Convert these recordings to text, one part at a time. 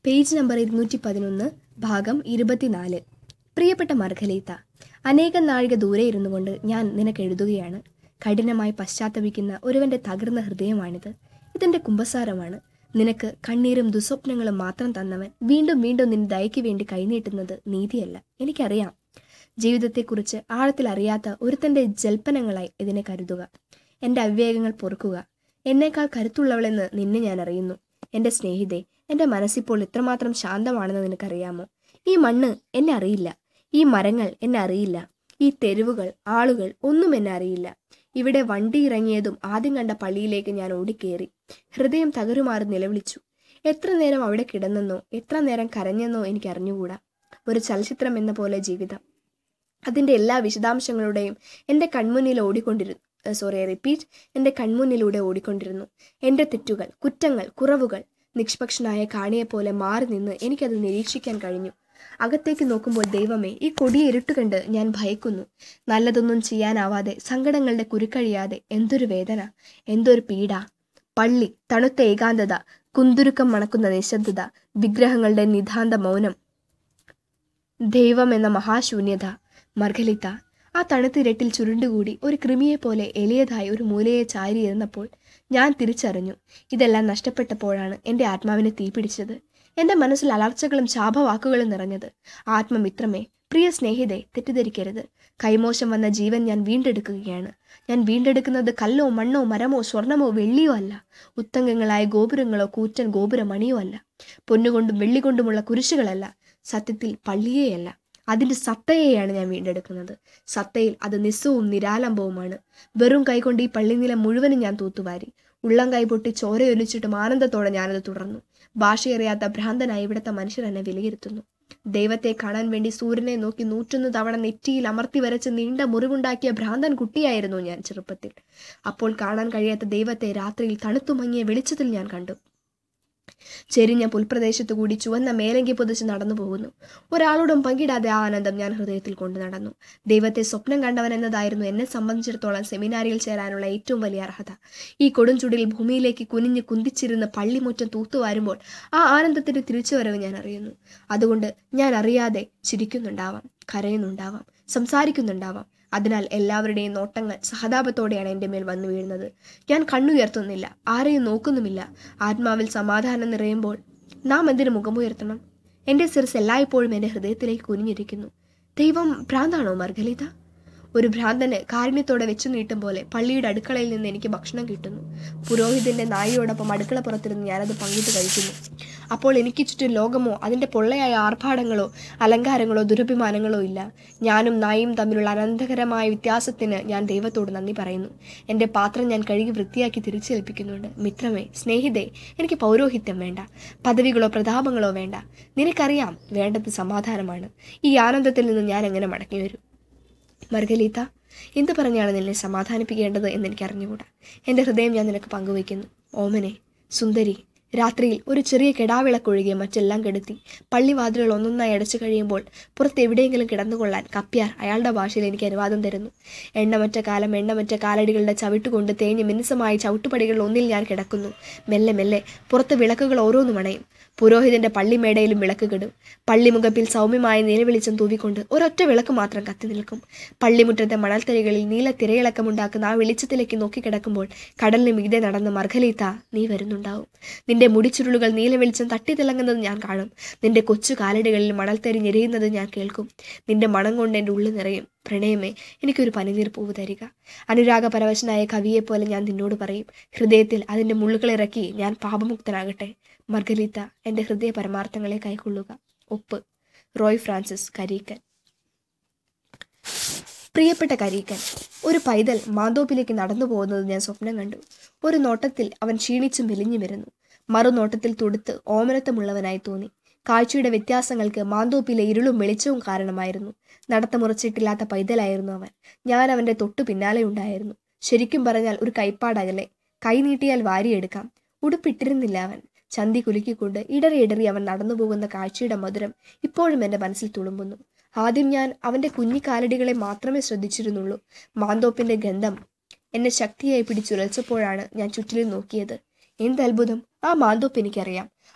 page number ഇരുന്നൂറ്റി പതിനൊന്ന് ഭാഗം ഇരുപത്തിനാല് പ്രിയപ്പെട്ട മർഖലീത്ത അനേകം നാഴിക ദൂരെ ഇരുന്നു കൊണ്ട് ഞാൻ നിനക്ക് എഴുതുകയാണ് കഠിനമായി പശ്ചാത്തപിക്കുന്ന ഒരുവന്റെ തകർന്ന ഹൃദയമാണിത് ഇതെന്റെ കുമ്പസാരമാണ് നിനക്ക് കണ്ണീരും ദുസ്വപ്നങ്ങളും മാത്രം തന്നവൻ വീണ്ടും വീണ്ടും നിന്റെ ദയയ്ക്ക് വേണ്ടി കൈനീട്ടുന്നത് നീതിയല്ല എനിക്കറിയാം ജീവിതത്തെക്കുറിച്ച് ആഴത്തിൽ അറിയാത്ത ഒരുത്തന്റെ ജൽപ്പനങ്ങളായി ഇതിനെ കരുതുക എന്റെ അവിവേകങ്ങൾ പൊറുക്കുക എന്നേക്കാൾ കരുത്തുള്ളവളെന്ന് നിന്നെ ഞാൻ അറിയുന്നു എന്റെ സ്നേഹിതെ എന്റെ മനസ്സിപ്പോൾ എത്രമാത്രം ശാന്തമാണെന്ന് നിനക്കറിയാമോ ഈ മണ്ണ് എന്നെ അറിയില്ല ഈ മരങ്ങൾ എന്നെ അറിയില്ല ഈ തെരുവുകൾ ആളുകൾ ഒന്നും എന്നെ അറിയില്ല ഇവിടെ വണ്ടി ഇറങ്ങിയതും ആദ്യം കണ്ട പള്ളിയിലേക്ക് ഞാൻ ഓടിക്കേറി ഹൃദയം തകരുമാറി നിലവിളിച്ചു എത്ര നേരം അവിടെ കിടന്നെന്നോ എത്ര നേരം കരഞ്ഞെന്നോ എനിക്ക് അറിഞ്ഞുകൂടാ ഒരു ചലച്ചിത്രം എന്ന പോലെ ജീവിതം അതിൻ്റെ എല്ലാ വിശദാംശങ്ങളുടെയും എൻ്റെ കൺമുന്നിൽ ഓടിക്കൊണ്ടിരുന്നു സോറി റിപ്പീറ്റ് എൻ്റെ കൺമുന്നിലൂടെ ഓടിക്കൊണ്ടിരുന്നു എൻ്റെ തെറ്റുകൾ കുറ്റങ്ങൾ കുറവുകൾ നിഷ്പക്ഷനായ കാണിയെപ്പോലെ മാറി നിന്ന് എനിക്കത് നിരീക്ഷിക്കാൻ കഴിഞ്ഞു അകത്തേക്ക് നോക്കുമ്പോൾ ദൈവമേ ഈ കൊടിയ ഇരുട്ട് കണ്ട് ഞാൻ ഭയക്കുന്നു നല്ലതൊന്നും ചെയ്യാനാവാതെ സങ്കടങ്ങളുടെ കുരുക്കഴിയാതെ എന്തൊരു വേദന എന്തൊരു പീഡ പള്ളി തണുത്ത ഏകാന്തത കുന്തുരുക്കം മണക്കുന്ന നിശബ്ദത വിഗ്രഹങ്ങളുടെ നിതാന്ത മൗനം ദൈവം എന്ന മഹാശൂന്യത മർഗലിത്ത ആ തണുത്തിരട്ടിൽ ചുരുണ്ടുകൂടി ഒരു കൃമിയെ പോലെ എളിയതായി ഒരു മൂലയെ ചാരിയിരുന്നപ്പോൾ ഞാൻ തിരിച്ചറിഞ്ഞു ഇതെല്ലാം നഷ്ടപ്പെട്ടപ്പോഴാണ് എൻ്റെ ആത്മാവിനെ തീപിടിച്ചത് എൻ്റെ മനസ്സിൽ അലർച്ചകളും ശാപവാക്കുകളും നിറഞ്ഞത് ആത്മമിത്രമേ പ്രിയ സ്നേഹിതെ തെറ്റിദ്ധരിക്കരുത് കൈമോശം വന്ന ജീവൻ ഞാൻ വീണ്ടെടുക്കുകയാണ് ഞാൻ വീണ്ടെടുക്കുന്നത് കല്ലോ മണ്ണോ മരമോ സ്വർണമോ വെള്ളിയോ അല്ല ഉത്തംഗങ്ങളായ ഗോപുരങ്ങളോ കൂറ്റൻ ഗോപുരമണിയോ അല്ല പൊന്നുകൊണ്ടും വെള്ളികൊണ്ടുമുള്ള കുരിശുകളല്ല സത്യത്തിൽ പള്ളിയെയല്ല അതിൻ്റെ സത്തയെയാണ് ഞാൻ വീണ്ടെടുക്കുന്നത് സത്തയിൽ അത് നിസ്സവും നിരാലംബവുമാണ് വെറും കൈകൊണ്ട് ഈ പള്ളിനിലം മുഴുവനും ഞാൻ തൂത്തുവാരി ഉള്ളം കൈ പൊട്ടി ചോരയൊലിച്ചിട്ടും ആനന്ദത്തോടെ ഞാനത് തുടർന്നു ഭാഷയറിയാത്ത ഭ്രാന്തനായി ഇവിടുത്തെ മനുഷ്യർ എന്നെ വിലയിരുത്തുന്നു ദൈവത്തെ കാണാൻ വേണ്ടി സൂര്യനെ നോക്കി നൂറ്റൊന്ന് തവണ നെറ്റിയിൽ അമർത്തി വരച്ച് നീണ്ട മുറിവുണ്ടാക്കിയ ഭ്രാന്തൻ കുട്ടിയായിരുന്നു ഞാൻ ചെറുപ്പത്തിൽ അപ്പോൾ കാണാൻ കഴിയാത്ത ദൈവത്തെ രാത്രിയിൽ തണുത്തുമങ്ങിയ വെളിച്ചത്തിൽ ഞാൻ കണ്ടു ചെരിഞ്ഞ പുൽപ്രദേശത്തു കൂടി ചുവന്ന മേലങ്കി പൊതിച്ച് നടന്നു പോകുന്നു ഒരാളോടും പങ്കിടാതെ ആ ആനന്ദം ഞാൻ ഹൃദയത്തിൽ കൊണ്ടു നടന്നു ദൈവത്തെ സ്വപ്നം കണ്ടവൻ എന്നതായിരുന്നു എന്നെ സംബന്ധിച്ചിടത്തോളം സെമിനാരിയിൽ ചേരാനുള്ള ഏറ്റവും വലിയ അർഹത ഈ കൊടുംചുടിൽ ഭൂമിയിലേക്ക് കുനിഞ്ഞ് കുന്തിച്ചിരുന്ന് പള്ളിമുറ്റം തൂത്തുവാരുമ്പോൾ ആ ആനന്ദത്തിന്റെ തിരിച്ചുവരവ് ഞാൻ അറിയുന്നു അതുകൊണ്ട് ഞാൻ അറിയാതെ ചിരിക്കുന്നുണ്ടാവാം കരയുന്നുണ്ടാവാം സംസാരിക്കുന്നുണ്ടാവാം അതിനാൽ എല്ലാവരുടെയും നോട്ടങ്ങൾ സഹതാപത്തോടെയാണ് എൻ്റെ മേൽ വന്നു വീഴുന്നത് ഞാൻ കണ്ണുയർത്തുന്നില്ല ആരെയും നോക്കുന്നുമില്ല ആത്മാവിൽ സമാധാനം നിറയുമ്പോൾ നാം എന്തിനു മുഖമുയർത്തണം എൻ്റെ സിർസ് എല്ലായ്പ്പോഴും എൻ്റെ ഹൃദയത്തിലേക്ക് കുനിഞ്ഞിരിക്കുന്നു ദൈവം ഭ്രാന്താണോ മർഗലിത ഒരു ഭ്രാന്തന് കാരുണ്യത്തോടെ വെച്ചു നീട്ടും പോലെ പള്ളിയുടെ അടുക്കളയിൽ നിന്ന് എനിക്ക് ഭക്ഷണം കിട്ടുന്നു പുരോഹിതന്റെ നായയോടൊപ്പം അടുക്കള പുറത്തിരുന്ന് ഞാനത് പങ്കിട്ട് കഴിക്കുന്നു അപ്പോൾ എനിക്ക് ചുറ്റും ലോകമോ അതിൻ്റെ പൊള്ളയായ ആർഭാടങ്ങളോ അലങ്കാരങ്ങളോ ദുരഭിമാനങ്ങളോ ഇല്ല ഞാനും നായും തമ്മിലുള്ള അനന്തകരമായ വ്യത്യാസത്തിന് ഞാൻ ദൈവത്തോട് നന്ദി പറയുന്നു എൻ്റെ പാത്രം ഞാൻ കഴുകി വൃത്തിയാക്കി തിരിച്ചേൽപ്പിക്കുന്നുണ്ട് മിത്രമേ സ്നേഹിതേ എനിക്ക് പൗരോഹിത്യം വേണ്ട പദവികളോ പ്രതാപങ്ങളോ വേണ്ട നിനക്കറിയാം വേണ്ടത് സമാധാനമാണ് ഈ ആനന്ദത്തിൽ നിന്ന് ഞാൻ എങ്ങനെ മടങ്ങി വരും മർഗലീത്ത എന്ത് പറഞ്ഞാണ് നിന്നെ സമാധാനിപ്പിക്കേണ്ടത് എന്ന് എനിക്ക് അറിഞ്ഞുകൂടാ എൻ്റെ ഹൃദയം ഞാൻ നിനക്ക് പങ്കുവയ്ക്കുന്നു ഓമനെ സുന്ദരി രാത്രിയിൽ ഒരു ചെറിയ കെടാവിളക്കൊഴികെ മറ്റെല്ലാം കെടുത്തി പള്ളിവാതിലുകൾ ഒന്നൊന്നായി അടച്ചു കഴിയുമ്പോൾ പുറത്ത് എവിടെയെങ്കിലും കിടന്നുകൊള്ളാൻ കപ്പ്യാർ അയാളുടെ ഭാഷയിൽ എനിക്ക് അനുവാദം തരുന്നു എണ്ണമറ്റ കാലം എണ്ണമറ്റ കാലടികളുടെ ചവിട്ടുകൊണ്ട് തേഞ്ഞ് മിനുസമായ ചവിട്ടുപടികളിൽ ഒന്നിൽ ഞാൻ കിടക്കുന്നു മെല്ലെ മെല്ലെ പുറത്ത് വിളക്കുകൾ ഓരോന്നും അണയും പുരോഹിതന്റെ പള്ളിമേടയിലും വിളക്ക് കെടും പള്ളിമുഖപ്പിൽ സൗമ്യമായ നിലവിളിച്ചം തൂവിക്കൊണ്ട് ഒരൊറ്റ വിളക്ക് മാത്രം കത്തി നിൽക്കും പള്ളിമുറ്റത്തെ മണൽത്തരികളിൽ നീല തിരയിളക്കമുണ്ടാക്കുന്ന ആ വെളിച്ചത്തിലേക്ക് നോക്കിക്കിടക്കുമ്പോൾ കടലിന് മീതെ നടന്ന മർഗലീത്ത നീ വരുന്നുണ്ടാവും നിന്റെ മുടിച്ചുരുളുകൾ നീല വെളിച്ചം തട്ടിത്തിളങ്ങുന്നത് ഞാൻ കാണും നിന്റെ കൊച്ചു കാലടികളിൽ മണൽത്തരി ഞെരിയുന്നത് ഞാൻ കേൾക്കും നിന്റെ മണം കൊണ്ട് എൻ്റെ ഉള്ളിൽ നിറയും പ്രണയമേ എനിക്കൊരു പനിനീർ പൂവ് തരിക അനുരാഗപരവശനായ കവിയെപ്പോലെ ഞാൻ നിന്നോട് പറയും ഹൃദയത്തിൽ അതിൻ്റെ മുള്ളുകളിറക്കി ഞാൻ പാപമുക്തനാകട്ടെ മർഗലീത്ത എൻ്റെ ഹൃദയ പരമാർത്ഥങ്ങളെ കൈക്കൊള്ളുക ഒപ്പ് റോയ് ഫ്രാൻസിസ് കരീക്കൻ പ്രിയപ്പെട്ട കരീക്കൻ ഒരു പൈതൽ മാന്തോപ്പിലേക്ക് നടന്നു പോകുന്നത് ഞാൻ സ്വപ്നം കണ്ടു ഒരു നോട്ടത്തിൽ അവൻ ക്ഷീണിച്ചും മെലിഞ്ഞു വരുന്നു മറുനോട്ടത്തിൽ തുടുത്ത് ഓമനത്തമുള്ളവനായി തോന്നി കാഴ്ചയുടെ വ്യത്യാസങ്ങൾക്ക് മാന്തോപ്പിലെ ഇരുളും വെളിച്ചവും കാരണമായിരുന്നു നടത്തമുറച്ചിട്ടില്ലാത്ത പൈതലായിരുന്നു അവൻ ഞാൻ അവൻ്റെ തൊട്ടു പിന്നാലെ ഉണ്ടായിരുന്നു ശരിക്കും പറഞ്ഞാൽ ഒരു കൈപ്പാടകലെ കൈ നീട്ടിയാൽ വാരിയെടുക്കാം ഉടുപ്പിട്ടിരുന്നില്ല അവൻ ചന്തി കുലുക്കിക്കൊണ്ട് ഇടറി ഇടറി അവൻ നടന്നു പോകുന്ന കാഴ്ചയുടെ മധുരം ഇപ്പോഴും എൻ്റെ മനസ്സിൽ തുളുമ്പുന്നു ആദ്യം ഞാൻ അവൻ്റെ കുഞ്ഞിക്കാലടികളെ മാത്രമേ ശ്രദ്ധിച്ചിരുന്നുള്ളൂ മാന്തോപ്പിന്റെ ഗന്ധം എന്നെ ശക്തിയായി പിടിച്ചുലച്ചപ്പോഴാണ് ഞാൻ ചുറ്റിലും നോക്കിയത് എന്തത്ഭുതം ആ മാന്തോപ്പ് എനിക്കറിയാം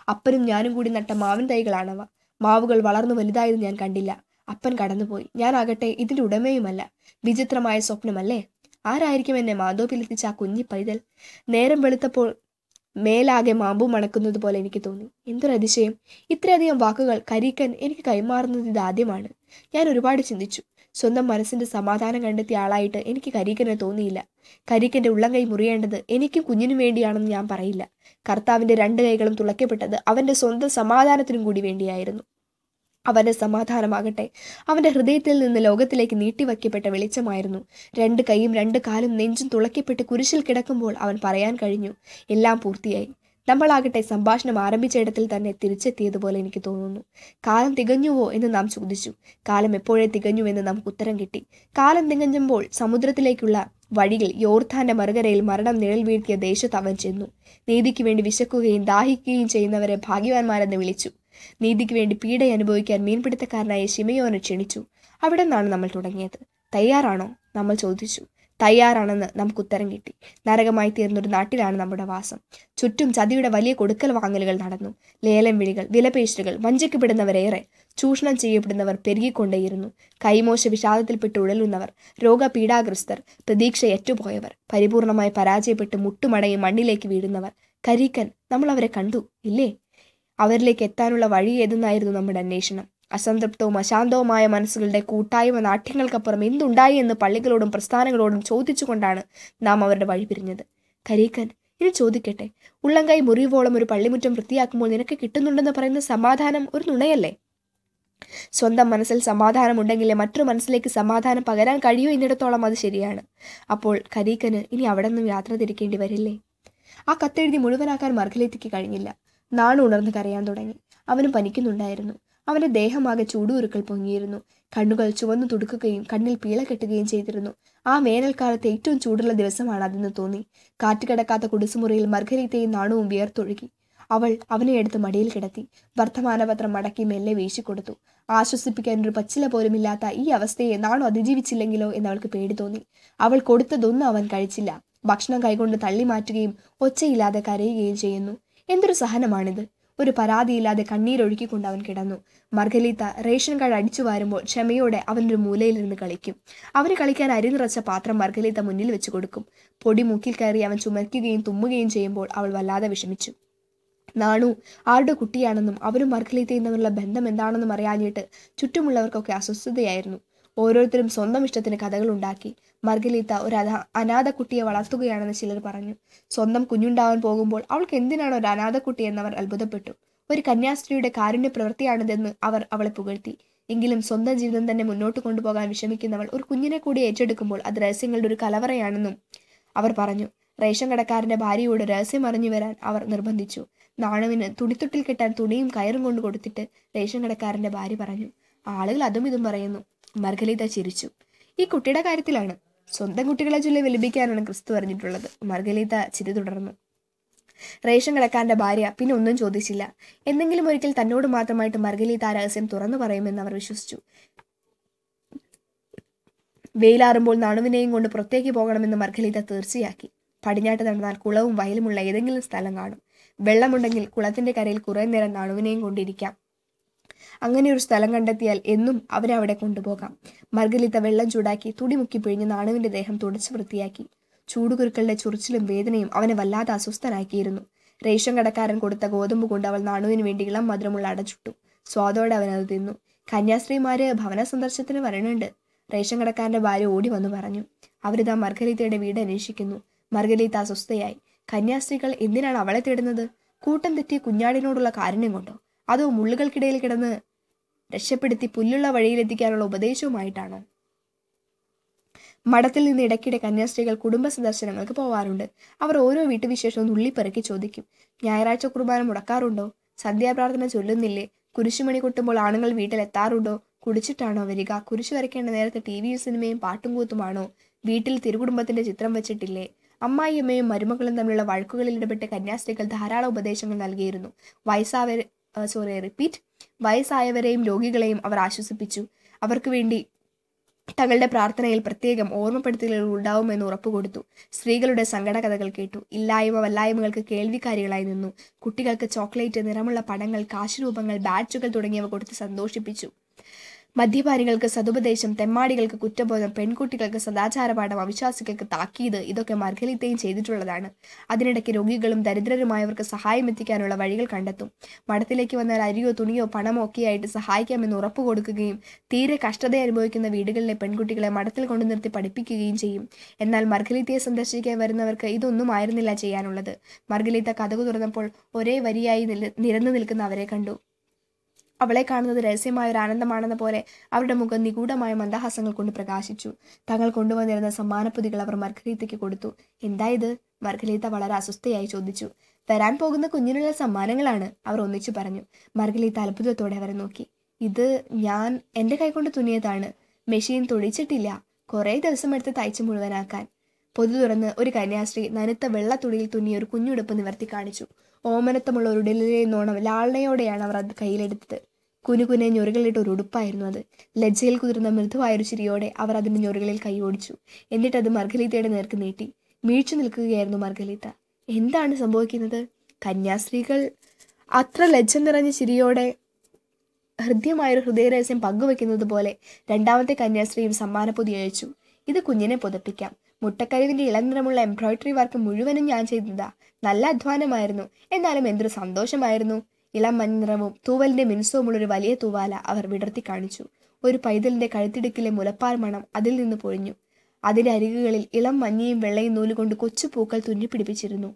അപ്പനും ഞാനും കൂടി നട്ട മാവിൻ തൈകളാണവ മാവുകൾ വളർന്നു വലുതായത് ഞാൻ കണ്ടില്ല അപ്പൻ കടന്നുപോയി ഞാനാകട്ടെ ഇതിന്റെ ഉടമയുമല്ല വിചിത്രമായ സ്വപ്നമല്ലേ ആരായിരിക്കും എന്നെ മാധോപ്പിലെത്തിച്ച ആ കുഞ്ഞി പൈതൽ നേരം വെളുത്തപ്പോൾ മേലാകെ മാമ്പു മണക്കുന്നത് പോലെ എനിക്ക് തോന്നി എന്തൊരു അതിശയം ഇത്രയധികം വാക്കുകൾ കരീക്കൻ എനിക്ക് കൈമാറുന്നത് ഇതാദ്യമാണ് ഞാൻ ഒരുപാട് ചിന്തിച്ചു സ്വന്തം മനസ്സിന്റെ സമാധാനം കണ്ടെത്തിയ ആളായിട്ട് എനിക്ക് കരീക്കനെ തോന്നിയില്ല കരീക്കന്റെ ഉള്ളം കൈ മുറിയേണ്ടത് എനിക്കും കുഞ്ഞിനും വേണ്ടിയാണെന്ന് ഞാൻ പറയില്ല കർത്താവിന്റെ രണ്ട് കൈകളും തുളയ്ക്കപ്പെട്ടത് അവന്റെ സ്വന്തം സമാധാനത്തിനും കൂടി വേണ്ടിയായിരുന്നു അവന്റെ സമാധാനമാകട്ടെ അവന്റെ ഹൃദയത്തിൽ നിന്ന് ലോകത്തിലേക്ക് നീട്ടിവയ്ക്കപ്പെട്ട വെളിച്ചമായിരുന്നു രണ്ട് കൈയും രണ്ട് കാലും നെഞ്ചും തുളയ്ക്കപ്പെട്ട് കുരിശിൽ കിടക്കുമ്പോൾ അവൻ പറയാൻ കഴിഞ്ഞു എല്ലാം പൂർത്തിയായി നമ്മളാകട്ടെ സംഭാഷണം ആരംഭിച്ച തന്നെ തിരിച്ചെത്തിയതുപോലെ എനിക്ക് തോന്നുന്നു കാലം തികഞ്ഞുവോ എന്ന് നാം ചോദിച്ചു കാലം എപ്പോഴേ തികഞ്ഞു എന്ന് നമുക്ക് ഉത്തരം കിട്ടി കാലം തികഞ്ഞുമ്പോൾ സമുദ്രത്തിലേക്കുള്ള വഴിയിൽ യോർധാന്റെ മറുകരയിൽ മരണം നിഴൽ വീഴ്ത്തിയ ദേശത്ത് അവൻ ചെന്നു നീതിക്ക് വേണ്ടി വിശക്കുകയും ദാഹിക്കുകയും ചെയ്യുന്നവരെ ഭാഗ്യവാന്മാരെന്ന് വിളിച്ചു നീതിക്ക് വേണ്ടി പീഡ അനുഭവിക്കാൻ മീൻപിടുത്തക്കാരനായ ശിമയോനെ ക്ഷണിച്ചു അവിടെ നിന്നാണ് നമ്മൾ തുടങ്ങിയത് തയ്യാറാണോ നമ്മൾ ചോദിച്ചു തയ്യാറാണെന്ന് നമുക്ക് ഉത്തരം കിട്ടി നരകമായി തീർന്നൊരു നാട്ടിലാണ് നമ്മുടെ വാസം ചുറ്റും ചതിയുടെ വലിയ കൊടുക്കൽ വാങ്ങലുകൾ നടന്നു ലേലം വിളികൾ വിലപേശലുകൾ വഞ്ചിക്കപ്പെടുന്നവരേറെ ചൂഷണം ചെയ്യപ്പെടുന്നവർ പെരുകിക്കൊണ്ടേയിരുന്നു കൈമോശ വിഷാദത്തിൽപ്പെട്ട് ഉഴലുന്നവർ രോഗപീഡാഗ്രസ്തർ പ്രതീക്ഷ ഏറ്റുപോയവർ പരിപൂർണമായി പരാജയപ്പെട്ട് മുട്ടുമടങ്ങി മണ്ണിലേക്ക് വീഴുന്നവർ കരീക്കൻ നമ്മൾ അവരെ കണ്ടു ഇല്ലേ അവരിലേക്ക് എത്താനുള്ള വഴി ഏതെന്നായിരുന്നു നമ്മുടെ അന്വേഷണം അസംതൃപ്തവും അശാന്തവുമായ മനസ്സുകളുടെ കൂട്ടായ്മ നാട്യങ്ങൾക്കപ്പുറം എന്തുണ്ടായി എന്ന് പള്ളികളോടും പ്രസ്ഥാനങ്ങളോടും ചോദിച്ചുകൊണ്ടാണ് നാം അവരുടെ വഴി പിരിഞ്ഞത് കരീക്കൻ ഇനി ചോദിക്കട്ടെ ഉള്ളംകൈ മുറിവോളം ഒരു പള്ളിമുറ്റം വൃത്തിയാക്കുമ്പോൾ നിനക്ക് കിട്ടുന്നുണ്ടെന്ന് പറയുന്ന സമാധാനം ഒരു നുണയല്ലേ സ്വന്തം മനസ്സിൽ സമാധാനമുണ്ടെങ്കിലേ മറ്റൊരു മനസ്സിലേക്ക് സമാധാനം പകരാൻ കഴിയൂ എന്നിടത്തോളം അത് ശരിയാണ് അപ്പോൾ കരീക്കന് ഇനി അവിടെ നിന്നും യാത്ര തിരിക്കേണ്ടി വരില്ലേ ആ കത്തെഴുതി മുഴുവനാക്കാൻ മർഗലേത്തിക്ക് കഴിഞ്ഞില്ല നാണു ഉണർന്ന് കരയാൻ തുടങ്ങി അവനും പനിക്കുന്നുണ്ടായിരുന്നു അവന്റെ ദേഹമാകെ ചൂടുരുക്കൾ പൊങ്ങിയിരുന്നു കണ്ണുകൾ ചുവന്നു തുടുക്കുകയും കണ്ണിൽ പീള കെട്ടുകയും ചെയ്തിരുന്നു ആ വേനൽക്കാലത്ത് ഏറ്റവും ചൂടുള്ള ദിവസമാണ് അതെന്ന് തോന്നി കാറ്റുകിടക്കാത്ത കുടിസുമുറിയിൽ മർഗരീത്തയും നാണുവും വിയർത്തൊഴുകി അവൾ അവനെ എടുത്ത് മടിയിൽ കിടത്തി വർത്തമാനപത്രം മടക്കി മെല്ലെ വീശിക്കൊടുത്തു ആശ്വസിപ്പിക്കാൻ ഒരു പച്ചില പോലുമില്ലാത്ത ഈ അവസ്ഥയെ നാണു അതിജീവിച്ചില്ലെങ്കിലോ എന്ന് അവൾക്ക് പേടി തോന്നി അവൾ കൊടുത്തതൊന്നും അവൻ കഴിച്ചില്ല ഭക്ഷണം കൈകൊണ്ട് തള്ളി മാറ്റുകയും ഒച്ചയില്ലാതെ കരയുകയും ചെയ്യുന്നു എന്തൊരു സഹനമാണിത് ഒരു പരാതിയില്ലാതെ കണ്ണീരൊഴുക്കിക്കൊണ്ട് അവൻ കിടന്നു മർഗലീത്ത റേഷൻ കാർഡ് അടിച്ചു വാരുമ്പോൾ ക്ഷമയോടെ അവനൊരു മൂലയിലിരുന്ന് കളിക്കും അവന് കളിക്കാൻ അരി നിറച്ച പാത്രം മർഗലീത്ത മുന്നിൽ വെച്ച് കൊടുക്കും പൊടി മൂക്കിൽ കയറി അവൻ ചുമയ്ക്കുകയും തുമ്മുകയും ചെയ്യുമ്പോൾ അവൾ വല്ലാതെ വിഷമിച്ചു നാണു ആരുടെ കുട്ടിയാണെന്നും അവരും മർഗലീത്തയും തമ്മിലുള്ള ബന്ധം എന്താണെന്നും അറിയാഞ്ഞിട്ട് ചുറ്റുമുള്ളവർക്കൊക്കെ അസ്വസ്ഥതയായിരുന്നു ഓരോരുത്തരും സ്വന്തം ഇഷ്ടത്തിന് കഥകൾ ഉണ്ടാക്കി മർഗലീത്ത ഒരു അനാ അനാഥ കുട്ടിയെ വളർത്തുകയാണെന്ന് ചിലർ പറഞ്ഞു സ്വന്തം കുഞ്ഞുണ്ടാവാൻ പോകുമ്പോൾ അവൾക്ക് എന്തിനാണ് ഒരു അനാഥ കുട്ടി എന്നവർ അത്ഭുതപ്പെട്ടു ഒരു കന്യാസ്ത്രീയുടെ കാരുണ്യ പ്രവൃത്തിയാണിതെന്ന് അവർ അവളെ പുകഴ്ത്തി എങ്കിലും സ്വന്തം ജീവിതം തന്നെ മുന്നോട്ട് കൊണ്ടുപോകാൻ വിഷമിക്കുന്നവൾ ഒരു കുഞ്ഞിനെ കൂടി ഏറ്റെടുക്കുമ്പോൾ അത് രഹസ്യങ്ങളുടെ ഒരു കലവറയാണെന്നും അവർ പറഞ്ഞു റേഷൻ കടക്കാരന്റെ ഭാര്യയോട് രഹസ്യം അറിഞ്ഞു വരാൻ അവർ നിർബന്ധിച്ചു നാണുവിന് തുണിത്തൊട്ടിൽ കെട്ടാൻ തുണിയും കയറും കൊണ്ട് കൊടുത്തിട്ട് റേഷൻ കടക്കാരന്റെ ഭാര്യ പറഞ്ഞു ആളുകൾ അതും ഇതും പറയുന്നു മർഗലീത ചിരിച്ചു ഈ കുട്ടിയുടെ കാര്യത്തിലാണ് സ്വന്തം കുട്ടികളെ ചൊല്ലി വിലപിക്കാനാണ് ക്രിസ്തു പറഞ്ഞിട്ടുള്ളത് മർഗലീത ചിരി തുടർന്നു റേഷൻ കടക്കാരന്റെ ഭാര്യ പിന്നെ ഒന്നും ചോദിച്ചില്ല എന്തെങ്കിലും ഒരിക്കൽ തന്നോട് മാത്രമായിട്ട് മർഗലീത ആ രഹസ്യം തുറന്നു പറയുമെന്ന് അവർ വിശ്വസിച്ചു വെയിലാറുമ്പോൾ നണുവിനെയും കൊണ്ട് പുറത്തേക്ക് പോകണമെന്ന് മർഗലീത തീർച്ചയാക്കി പടിഞ്ഞാട്ട് നടന്നാൽ കുളവും വയലുമുള്ള ഏതെങ്കിലും സ്ഥലം കാണും വെള്ളമുണ്ടെങ്കിൽ കുളത്തിന്റെ കരയിൽ കുറെ നേരം നണുവിനെയും കൊണ്ടിരിക്കാം അങ്ങനെ ഒരു സ്ഥലം കണ്ടെത്തിയാൽ എന്നും അവരെ അവിടെ കൊണ്ടുപോകാം മർഗലിത്ത വെള്ളം ചൂടാക്കി തുടി മുക്കി പിഴിഞ്ഞ് നാണുവിന്റെ ദേഹം തുടച്ചു വൃത്തിയാക്കി ചൂടുകുരുക്കളുടെ ചുറിച്ചിലും വേദനയും അവനെ വല്ലാതെ അസ്വസ്ഥനാക്കിയിരുന്നു റേഷൻ കടക്കാരൻ കൊടുത്ത ഗോതമ്പ് കൊണ്ട് അവൾ നാണുവിന് വേണ്ടി ഇളം മധുരമുള്ള അടച്ചുട്ടു സ്വാദോടെ അവൻ അത് തിന്നു കന്യാസ്ത്രീമാര് ഭവന സന്ദർശനത്തിന് വരണുണ്ട് റേഷൻ കടക്കാരന്റെ ഭാര്യ ഓടി വന്നു പറഞ്ഞു അവരിതാ മർഗലീത്തയുടെ വീട് അന്വേഷിക്കുന്നു മർഗലീത്ത അസ്വസ്ഥയായി കന്യാസ്ത്രീകൾ എന്തിനാണ് അവളെ തേടുന്നത് കൂട്ടം തെറ്റിയ കുഞ്ഞാടിനോടുള്ള കാരുണ്യം കൊണ്ടോ അതോ മുള്ളുകൾക്കിടയിൽ കിടന്ന് രക്ഷപ്പെടുത്തി പുല്ലുള്ള വഴിയിലെത്തിക്കാനുള്ള ഉപദേശവുമായിട്ടാണോ മഠത്തിൽ നിന്ന് ഇടയ്ക്കിടെ കന്യാസ്ത്രീകൾ കുടുംബ സന്ദർശനങ്ങൾക്ക് പോവാറുണ്ട് അവർ ഓരോ വീട്ടുവിശേഷവും നുള്ളിപ്പെറുക്കി ചോദിക്കും ഞായറാഴ്ച കുർബാന മുടക്കാറുണ്ടോ സന്ധ്യാപ്രാർത്ഥന ചൊല്ലുന്നില്ലേ കുരിശുമണി കൊട്ടുമ്പോൾ ആണുങ്ങൾ വീട്ടിലെത്താറുണ്ടോ കുടിച്ചിട്ടാണോ വരിക കുരിശു വരയ്ക്കേണ്ട നേരത്തെ ടി വിയും സിനിമയും പാട്ടും കൂത്തുമാണോ വീട്ടിൽ തിരുകുടുംബത്തിന്റെ ചിത്രം വെച്ചിട്ടില്ലേ അമ്മായിയമ്മയും മരുമകളും തമ്മിലുള്ള വഴക്കുകളിൽ ഇടപെട്ട് കന്യാസ്ത്രീകൾ ധാരാളം ഉപദേശങ്ങൾ നൽകിയിരുന്നു വയസ്സാവരെ സോറി റിപ്പീറ്റ് വയസ്സായവരെയും രോഗികളെയും അവർ ആശ്വസിപ്പിച്ചു അവർക്ക് വേണ്ടി തങ്ങളുടെ പ്രാർത്ഥനയിൽ പ്രത്യേകം ഓർമ്മപ്പെടുത്തലുകൾ ഉണ്ടാവുമെന്ന് ഉറപ്പുകൊടുത്തു സ്ത്രീകളുടെ സങ്കട കഥകൾ കേട്ടു ഇല്ലായ്മ വല്ലായ്മകൾക്ക് കേൾവിക്കാരികളായി നിന്നു കുട്ടികൾക്ക് ചോക്ലേറ്റ് നിറമുള്ള പടങ്ങൾ കാശുരൂപങ്ങൾ ബാഡ്ജുകൾ തുടങ്ങിയവ കൊടുത്ത് സന്തോഷിപ്പിച്ചു മദ്യപാനികൾക്ക് സതുപദേശം തെമ്മാടികൾക്ക് കുറ്റബോധം പെൺകുട്ടികൾക്ക് സദാചാരപാഠം അവിശ്വാസികൾക്ക് താക്കീത് ഇതൊക്കെ മർഗലിത്തയും ചെയ്തിട്ടുള്ളതാണ് അതിനിടയ്ക്ക് രോഗികളും ദരിദ്രരുമായവർക്ക് സഹായം എത്തിക്കാനുള്ള വഴികൾ കണ്ടെത്തും മഠത്തിലേക്ക് വന്നാൽ അരിയോ തുണിയോ പണമോ ഒക്കെയായിട്ട് സഹായിക്കാമെന്ന് ഉറപ്പു കൊടുക്കുകയും തീരെ കഷ്ടത അനുഭവിക്കുന്ന വീടുകളിലെ പെൺകുട്ടികളെ മഠത്തിൽ കൊണ്ടു നിർത്തി പഠിപ്പിക്കുകയും ചെയ്യും എന്നാൽ മർഗലിത്തയെ സന്ദർശിക്കാൻ വരുന്നവർക്ക് ഇതൊന്നും ആയിരുന്നില്ല ചെയ്യാനുള്ളത് മർഗലിത്ത കഥകു തുറന്നപ്പോൾ ഒരേ വരിയായി നില- നിരന്നു നിൽക്കുന്ന അവരെ കണ്ടു അവളെ കാണുന്നത് രഹസ്യമായ ഒരു ആനന്ദമാണെന്ന പോലെ അവരുടെ മുഖം നിഗൂഢമായ മന്ദഹാസങ്ങൾ കൊണ്ട് പ്രകാശിച്ചു തങ്ങൾ കൊണ്ടുവന്നിരുന്ന സമ്മാനപ്പൊതികൾ അവർ മർഗലീത്തയ്ക്ക് കൊടുത്തു എന്താ ഇത് മർഗലീത്ത വളരെ അസ്വസ്ഥയായി ചോദിച്ചു വരാൻ പോകുന്ന കുഞ്ഞിനുള്ള സമ്മാനങ്ങളാണ് അവർ ഒന്നിച്ചു പറഞ്ഞു മർഗലീത്ത അത്ഭുതത്തോടെ അവരെ നോക്കി ഇത് ഞാൻ എൻ്റെ കൈകൊണ്ട് തുന്നിയതാണ് മെഷീൻ തുടിച്ചിട്ടില്ല കുറേ ദിവസം എടുത്ത് തയ്ച്ച് മുഴുവനാക്കാൻ പൊതു തുറന്ന് ഒരു കന്യാസ്ത്രീ നനുത്ത വെള്ള തുണിയിൽ തുന്നിയ ഒരു കുഞ്ഞുടുപ്പ് നിവർത്തി കാണിച്ചു ഓമനത്തമുള്ള ഒരു ഉടലിലെ നോണം ലാളനയോടെയാണ് അവർ അത് കയ്യിലെടുത്തത് കുനുകുനെ ഞൊറുകളിട്ട ഒരു ഉടുപ്പായിരുന്നു അത് ലജ്ജയിൽ കുതിർന്ന മൃദുവായൊരു ചിരിയോടെ അവർ അതിന്റെ ഞൊറുകളിൽ കൈയോടിച്ചു എന്നിട്ട് അത് മർഗലീത്തയുടെ നേർക്ക് നീട്ടി വീഴ്ച നിൽക്കുകയായിരുന്നു മർഗലീത്ത എന്താണ് സംഭവിക്കുന്നത് കന്യാസ്ത്രീകൾ അത്ര ലജ്ജ നിറഞ്ഞ ചിരിയോടെ ഹൃദ്യമായൊരു ഹൃദയരഹസ്യം പങ്കുവെക്കുന്നത് പോലെ രണ്ടാമത്തെ കന്യാസ്ത്രീയും സമ്മാനപ്പൊതി അയച്ചു ഇത് കുഞ്ഞിനെ പുതപ്പിക്കാം മുട്ടക്കരുവിന്റെ ഇളനിറമുള്ള എംബ്രോയിഡറി വർക്ക് മുഴുവനും ഞാൻ ചെയ്തതാ നല്ല അധ്വാനമായിരുന്നു എന്നാലും എന്തൊരു സന്തോഷമായിരുന്നു ഇളം മഞ്ഞനിറവും തൂവലിന്റെ മിനുസവുമുള്ള ഒരു വലിയ തൂവാല അവർ വിടർത്തി കാണിച്ചു ഒരു പൈതലിന്റെ കഴുത്തിടുക്കിലെ മുലപ്പാൽ മണം അതിൽ നിന്ന് പൊഴിഞ്ഞു അതിന്റെ അരികുകളിൽ ഇളം മഞ്ഞയും വെള്ളയും നൂലുകൊണ്ട് കൊച്ചു പൂക്കൾ തുന്നിപ്പിടിപ്പിച്ചിരുന്നു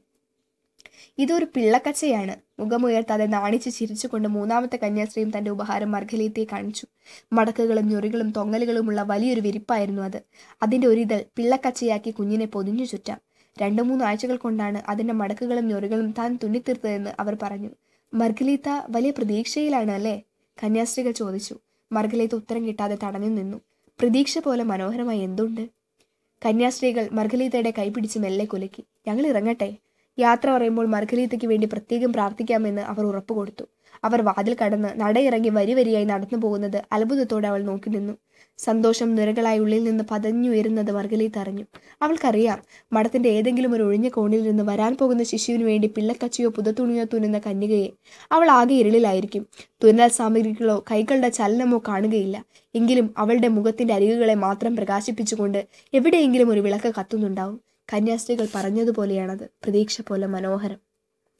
ഇതൊരു പിള്ളക്കച്ചയാണ് മുഖമുയർത്താതെ നാണിച്ച് ചിരിച്ചുകൊണ്ട് മൂന്നാമത്തെ കന്യാസ്ത്രീയും തന്റെ ഉപഹാരം മർഗലീത്തയെ കാണിച്ചു മടക്കുകളും ഞൊറികളും തൊങ്ങലുകളുമുള്ള വലിയൊരു വിരിപ്പായിരുന്നു അത് അതിന്റെ ഒരിതൾ പിള്ളക്കച്ചയാക്കി കുഞ്ഞിനെ പൊതിഞ്ഞു ചുറ്റാം രണ്ടു മൂന്ന് ആഴ്ചകൾ കൊണ്ടാണ് അതിന്റെ മടക്കുകളും ഞൊറികളും താൻ തുന്നിത്തീർത്തതെന്ന് അവർ പറഞ്ഞു മർഗലീത്ത വലിയ പ്രതീക്ഷയിലാണ് അല്ലേ കന്യാസ്ത്രീകൾ ചോദിച്ചു മർഗലീത്ത ഉത്തരം കിട്ടാതെ തടഞ്ഞു നിന്നു പ്രതീക്ഷ പോലെ മനോഹരമായി എന്തുണ്ട് കന്യാസ്ത്രീകൾ മർഗലീത്തയുടെ കൈപിടിച്ച് മെല്ലെ കുലുക്കി ഞങ്ങൾ ഇറങ്ങട്ടെ യാത്ര പറയുമ്പോൾ മർഗലീത്തയ്ക്ക് വേണ്ടി പ്രത്യേകം പ്രാർത്ഥിക്കാമെന്ന് അവർ ഉറപ്പു കൊടുത്തു അവർ വാതിൽ കടന്ന് നടയിറങ്ങി വരി വരിയായി നടന്നു പോകുന്നത് അത്ഭുതത്തോടെ അവൾ നോക്കി നിന്നു സന്തോഷം നിരകളായി ഉള്ളിൽ നിന്ന് പതഞ്ഞുയരുന്നത് മർഗലീത്ത് അറിഞ്ഞു അവൾക്കറിയാം മഠത്തിന്റെ ഏതെങ്കിലും ഒരു ഒഴിഞ്ഞ കോണിൽ നിന്ന് വരാൻ പോകുന്ന ശിശുവിന് വേണ്ടി പിള്ളക്കച്ചിയോ പുതത്തുണിയോ തുന്നുന്ന കന്യകയെ അവൾ ആകെ ഇരുളിലായിരിക്കും തുന്നൽ സാമഗ്രികളോ കൈകളുടെ ചലനമോ കാണുകയില്ല എങ്കിലും അവളുടെ മുഖത്തിന്റെ അരികുകളെ മാത്രം പ്രകാശിപ്പിച്ചുകൊണ്ട് എവിടെയെങ്കിലും ഒരു വിളക്ക് കത്തുന്നുണ്ടാവും കന്യാസ്ത്രീകൾ പറഞ്ഞതുപോലെയാണത് പ്രതീക്ഷ പോലെ മനോഹരം